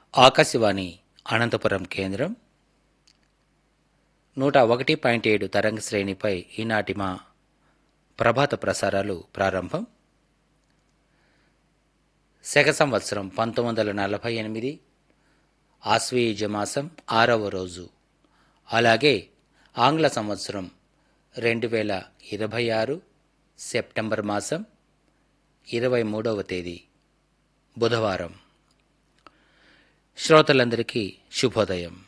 ఆకాశవాణి అనంతపురం కేంద్రం నూట ఒకటి పాయింట్ ఏడు తరంగ శ్రేణిపై ఈనాటి మా ప్రభాత ప్రసారాలు ప్రారంభం శక సంవత్సరం పంతొమ్మిది వందల నలభై ఎనిమిది ఆశ్వీయుజ మాసం ఆరవ రోజు అలాగే ఆంగ్ల సంవత్సరం రెండు వేల ఇరవై ఆరు సెప్టెంబర్ మాసం ఇరవై మూడవ తేదీ బుధవారం శ్రోతలందరికీ శుభోదయం